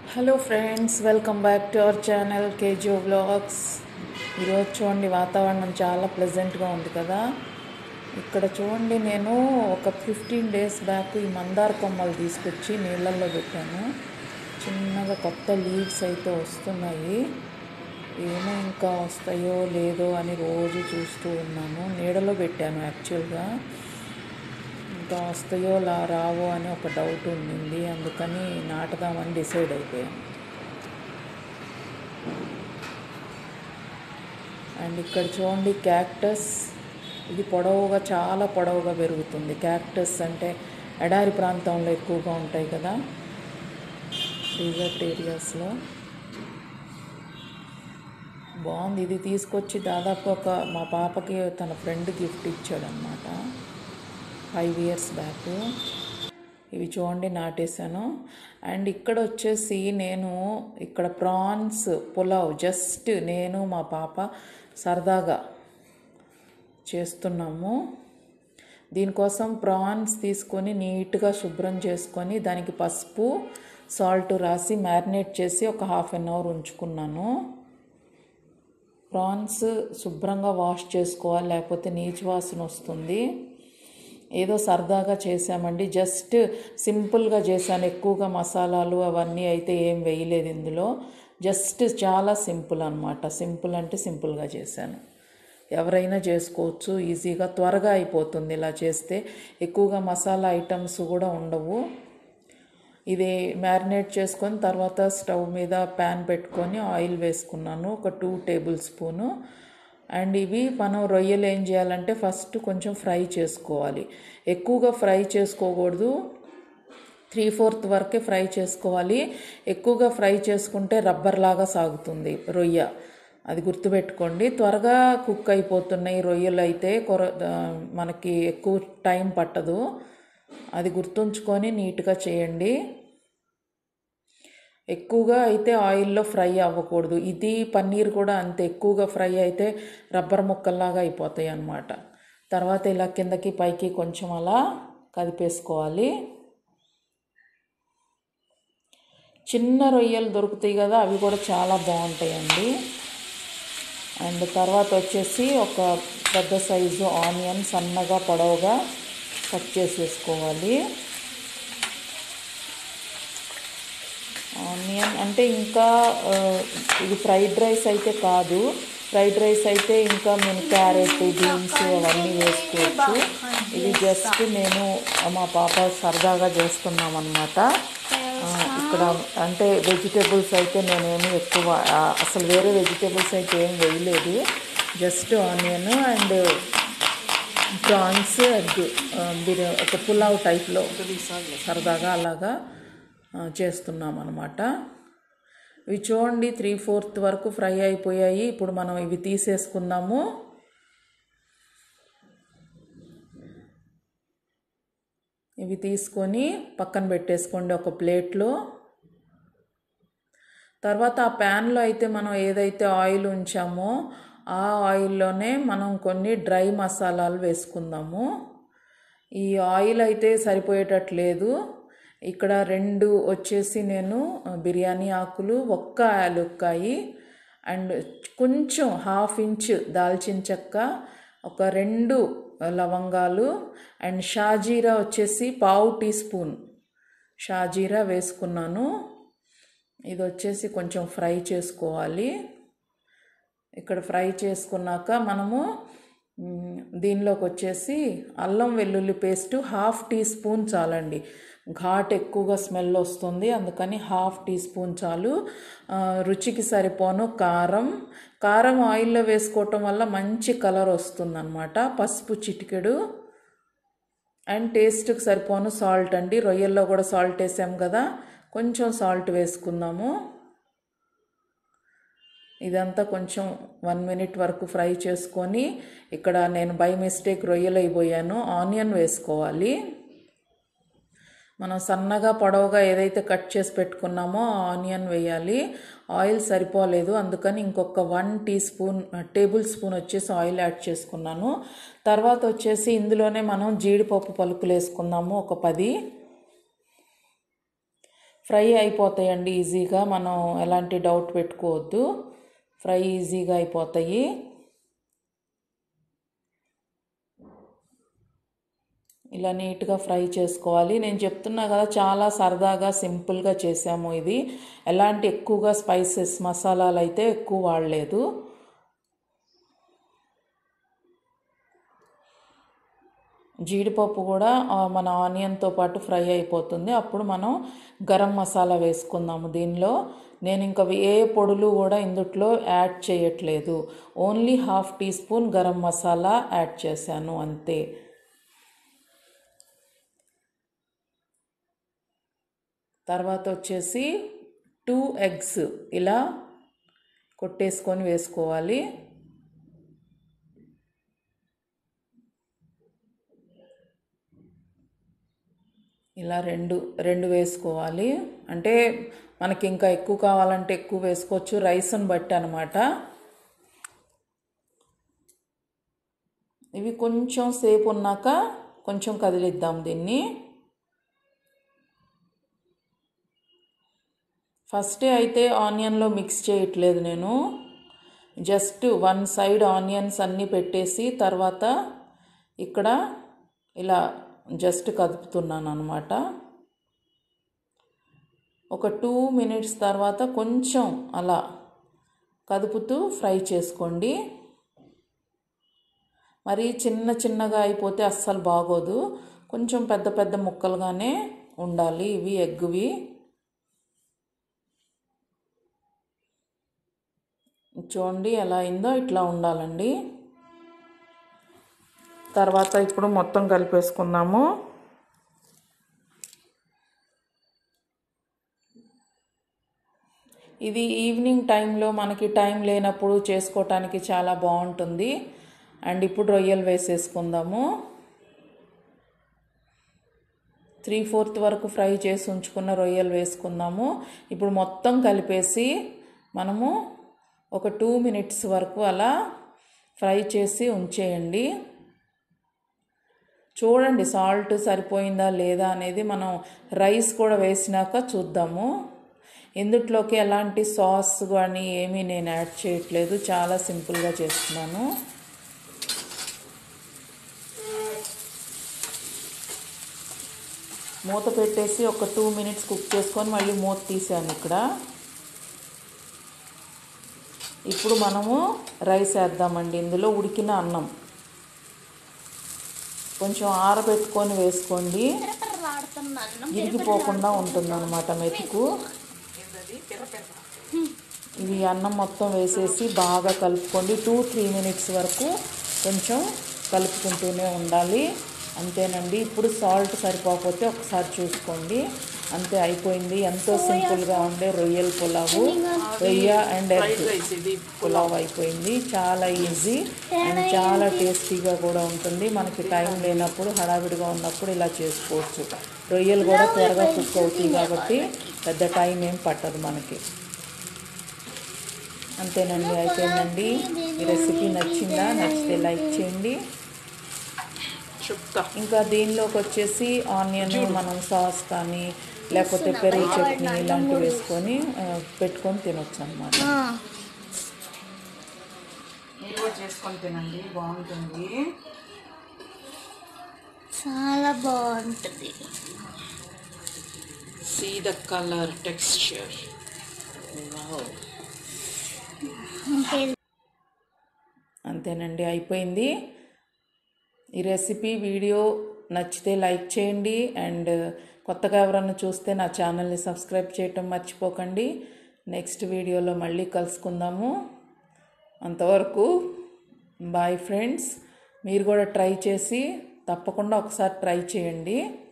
hello friends welcome back to our channel KG vlogs ఈరోజు చూడండి వాతావరణం చాలా ప్లెజెంట్గా ఉంది కదా ఇక్కడ చూడండి నేను ఒక ఫిఫ్టీన్ డేస్ బ్యాక్ ఈ మందార కొమ్మలు తీసుకొచ్చి నీళ్ళల్లో పెట్టాను చిన్నగా కొత్త లీవ్స్ అయితే వస్తున్నాయి ఏమో ఇంకా వస్తాయో లేదో అని రోజు చూస్తూ ఉన్నాను నీడలో పెట్టాను యాక్చువల్గా ఇంకా వస్తాయో లా రావో అని ఒక డౌట్ ఉండింది అందుకని నాటుదామని డిసైడ్ అయిపోయాను అండ్ ఇక్కడ చూడండి క్యాక్టస్ ఇది పొడవుగా చాలా పొడవుగా పెరుగుతుంది క్యాక్టస్ అంటే ఎడారి ప్రాంతంలో ఎక్కువగా ఉంటాయి కదా డెజర్ట్ ఏరియాస్లో బాగుంది ఇది తీసుకొచ్చి దాదాపు ఒక మా పాపకి తన ఫ్రెండ్ గిఫ్ట్ ఇచ్చాడనమాట ఫైవ్ ఇయర్స్ బ్యాక్ ఇవి చూడండి నాటేశాను అండ్ ఇక్కడ వచ్చేసి నేను ఇక్కడ ప్రాన్స్ పులావ్ జస్ట్ నేను మా పాప సరదాగా చేస్తున్నాము దీనికోసం ప్రాన్స్ తీసుకొని నీట్గా శుభ్రం చేసుకొని దానికి పసుపు సాల్ట్ రాసి మ్యారినేట్ చేసి ఒక హాఫ్ అన్ అవర్ ఉంచుకున్నాను ప్రాన్స్ శుభ్రంగా వాష్ చేసుకోవాలి లేకపోతే నీచు వాసన వస్తుంది ఏదో సరదాగా చేసామండి జస్ట్ సింపుల్గా చేశాను ఎక్కువగా మసాలాలు అవన్నీ అయితే ఏం వేయలేదు ఇందులో జస్ట్ చాలా సింపుల్ అనమాట సింపుల్ అంటే సింపుల్గా చేశాను ఎవరైనా చేసుకోవచ్చు ఈజీగా త్వరగా అయిపోతుంది ఇలా చేస్తే ఎక్కువగా మసాలా ఐటమ్స్ కూడా ఉండవు ఇది మ్యారినేట్ చేసుకొని తర్వాత స్టవ్ మీద ప్యాన్ పెట్టుకొని ఆయిల్ వేసుకున్నాను ఒక టూ టేబుల్ స్పూను అండ్ ఇవి మనం రొయ్యలు ఏం చేయాలంటే ఫస్ట్ కొంచెం ఫ్రై చేసుకోవాలి ఎక్కువగా ఫ్రై చేసుకోకూడదు త్రీ ఫోర్త్ వరకే ఫ్రై చేసుకోవాలి ఎక్కువగా ఫ్రై చేసుకుంటే రబ్బర్ లాగా సాగుతుంది రొయ్య అది గుర్తుపెట్టుకోండి త్వరగా కుక్ అయిపోతున్నాయి రొయ్యలు అయితే కొర మనకి ఎక్కువ టైం పట్టదు అది గుర్తుంచుకొని నీట్గా చేయండి ఎక్కువగా అయితే ఆయిల్లో ఫ్రై అవ్వకూడదు ఇది పన్నీర్ కూడా అంతే ఎక్కువగా ఫ్రై అయితే రబ్బర్ ముక్కల్లాగా అయిపోతాయి అన్నమాట తర్వాత ఇలా కిందకి పైకి కొంచెం అలా కదిపేసుకోవాలి చిన్న రొయ్యలు దొరుకుతాయి కదా అవి కూడా చాలా బాగుంటాయండి అండ్ తర్వాత వచ్చేసి ఒక పెద్ద సైజు ఆనియన్ సన్నగా పొడవుగా కట్ చేసేసుకోవాలి ఆనియన్ అంటే ఇంకా ఇది ఫ్రైడ్ రైస్ అయితే కాదు ఫ్రైడ్ రైస్ అయితే ఇంకా మేము క్యారెట్ బీన్స్ అవన్నీ వేసుకోవచ్చు ఇది జస్ట్ నేను మా పాప సరదాగా చేస్తున్నాం అనమాట ఇక్కడ అంటే వెజిటేబుల్స్ అయితే నేనేమి ఎక్కువ అసలు వేరే వెజిటేబుల్స్ అయితే ఏం వేయలేదు just onion and prawns egg బిర్యా ఒక పులావ్ టైప్లో సరదాగా అలాగా చేస్తున్నాం అనమాట ఇవి చూడండి త్రీ ఫోర్త్ వరకు ఫ్రై అయిపోయాయి ఇప్పుడు మనం ఇవి తీసేసుకుందాము ఇవి తీసుకొని పక్కన పెట్టేసుకోండి ఒక ప్లేట్లో తర్వాత ఆ ప్యాన్లో అయితే మనం ఏదైతే ఆయిల్ ఉంచామో ఆ ఆయిల్లోనే మనం కొన్ని డ్రై మసాలాలు వేసుకుందాము ఈ ఆయిల్ అయితే సరిపోయేటట్లేదు ఇక్కడ రెండు వచ్చేసి నేను బిర్యానీ ఆకులు ఒక్క యాలుక్కాయి అండ్ కొంచెం హాఫ్ ఇంచ్ దాల్చిన చెక్క ఒక రెండు లవంగాలు అండ్ షాజీరా వచ్చేసి పావు టీ స్పూన్ షాజీరా వేసుకున్నాను ఇది వచ్చేసి కొంచెం ఫ్రై చేసుకోవాలి ఇక్కడ ఫ్రై చేసుకున్నాక మనము దీనిలోకి వచ్చేసి అల్లం వెల్లుల్లి పేస్ట్ హాఫ్ టీ స్పూన్ చాలండి ఘాట్ ఎక్కువగా స్మెల్ వస్తుంది అందుకని హాఫ్ టీ స్పూన్ చాలు రుచికి సరిపోను కారం కారం ఆయిల్లో వేసుకోవటం వల్ల మంచి కలర్ వస్తుందన్నమాట పసుపు చిటికెడు అండ్ టేస్ట్కి సరిపోను సాల్ట్ అండి రొయ్యల్లో కూడా సాల్ట్ వేసాం కదా కొంచెం సాల్ట్ వేసుకుందాము ఇదంతా కొంచెం వన్ మినిట్ వరకు ఫ్రై చేసుకొని ఇక్కడ నేను బై మిస్టేక్ రొయ్యలు అయిపోయాను ఆనియన్ వేసుకోవాలి మనం సన్నగా పొడవుగా ఏదైతే కట్ చేసి పెట్టుకున్నామో ఆనియన్ వేయాలి ఆయిల్ సరిపోలేదు అందుకని ఇంకొక one teaspoon tablespoon వచ్చేసి ఆయిల్ యాడ్ చేసుకున్నాను తర్వాత వచ్చేసి ఇందులోనే మనం జీడిపప్పు పలుకులు వేసుకుందాము ఒక పది ఫ్రై అయిపోతాయండి ఈజీగా మనం ఎలాంటి డౌట్ పెట్టుకోవద్దు ఫ్రై ఈజీగా అయిపోతాయి ఇలా నీట్గా ఫ్రై చేసుకోవాలి నేను చెప్తున్నా కదా చాలా సరదాగా సింపుల్గా చేసాము ఇది ఎలాంటి ఎక్కువగా స్పైసెస్ మసాలాలు అయితే ఎక్కువ వాడలేదు జీడిపప్పు కూడా ఆ, మన ఆనియన్తో పాటు ఫ్రై అయిపోతుంది అప్పుడు మనం గరం మసాలా వేసుకుందాము దీనిలో నేను ఇంకా ఏ పొడులు కూడా ఇందుట్లో యాడ్ చేయట్లేదు only half teaspoon garam masala add చేశాను అంతే తర్వాత వచ్చేసి టూ ఎగ్స్ ఇలా కొట్టేసుకొని వేసుకోవాలి ఇలా రెండు రెండు వేసుకోవాలి అంటే మనకి ఇంకా ఎక్కువ కావాలంటే ఎక్కువ వేసుకోవచ్చు రైస్ని బట్టి అనమాట ఇవి కొంచెం సేపు ఉన్నాక కొంచెం కదిలిద్దాం దీన్ని ఫస్టే అయితే ఆనియన్లో మిక్స్ చేయట్లేదు నేను జస్ట్ వన్ సైడ్ ఆనియన్స్ అన్నీ పెట్టేసి తర్వాత ఇక్కడ ఇలా జస్ట్ కదుపుతున్నాను అనమాట ఒక టూ మినిట్స్ తర్వాత కొంచెం అలా కదుపుతూ ఫ్రై చేసుకోండి మరి చిన్న చిన్నగా అయిపోతే అస్సలు బాగోదు కొంచెం పెద్ద పెద్ద ముక్కలుగానే ఉండాలి ఇవి ఎగ్వి చూడండి ఎలా అయిందో ఇట్లా ఉండాలండి తర్వాత ఇప్పుడు మొత్తం కలిపేసుకుందాము ఇది ఈవినింగ్ టైంలో మనకి టైం లేనప్పుడు చేసుకోవటానికి చాలా బాగుంటుంది అండ్ ఇప్పుడు రొయ్యలు వేసేసుకుందాము త్రీ ఫోర్త్ వరకు ఫ్రై చేసి ఉంచుకున్న రొయ్యలు వేసుకుందాము ఇప్పుడు మొత్తం కలిపేసి మనము ఒక టూ మినిట్స్ వరకు అలా ఫ్రై చేసి ఉంచేయండి చూడండి సాల్ట్ సరిపోయిందా లేదా అనేది మనం రైస్ కూడా వేసినాక చూద్దాము ఇందుట్లోకి ఎలాంటి సాస్ కానీ ఏమీ నేను యాడ్ చేయట్లేదు చాలా సింపుల్గా చేస్తున్నాను మూత పెట్టేసి ఒక టూ మినిట్స్ కుక్ చేసుకొని మళ్ళీ మూత తీసాను ఇక్కడ ఇప్పుడు మనము రైస్ వేద్దామండి ఇందులో ఉడికిన అన్నం కొంచెం ఆరబెట్టుకొని వేసుకోండి ఇరిగిపోకుండా ఉంటుందన్నమాట మెతుకు ఇవి అన్నం మొత్తం వేసేసి బాగా కలుపుకోండి టూ త్రీ మినిట్స్ వరకు కొంచెం కలుపుకుంటూనే ఉండాలి అంతేనండి ఇప్పుడు సాల్ట్ సరిపోకపోతే ఒకసారి చూసుకోండి అంతే అయిపోయింది ఎంతో సింపుల్గా ఉండే రొయ్యల పులావు రొయ్య అండ్ ఎగ్ పులావ్ అయిపోయింది చాలా ఈజీ అండ్ చాలా టేస్టీగా కూడా ఉంటుంది మనకి టైం లేనప్పుడు హడావిడిగా ఉన్నప్పుడు ఇలా చేసుకోవచ్చు రొయ్యలు కూడా త్వరగా కుక్ అవుతాయి కాబట్టి పెద్ద టైం ఏం పట్టదు మనకి అంతేనండి అయిపోయిందండి ఈ రెసిపీ నచ్చిందా నచ్చితే లైక్ చేయండి చెప్తా ఇంకా దీనిలోకి వచ్చేసి ఆనియన్ మనం సాస్ కానీ లేకపోతే పెరుగు చట్నీ ఇలాంటివి వేసుకొని ఆ, పెట్టుకొని తినొచ్చు అనమాట మీరు కూడా చేసుకొని తినండి బాగుంటుంది చాలా బాగుంటుంది సీ ద కలర్ టెక్స్చర్ అంతేనండి అయిపోయింది ఈ రెసిపీ వీడియో నచ్చితే లైక్ చేయండి అండ్ కొత్తగా ఎవరన్నా చూస్తే నా ఛానల్ని సబ్స్క్రైబ్ చేయటం మర్చిపోకండి నెక్స్ట్ వీడియోలో మళ్ళీ కలుసుకుందాము అంతవరకు బాయ్ ఫ్రెండ్స్ మీరు కూడా ట్రై చేసి తప్పకుండా ఒకసారి ట్రై చేయండి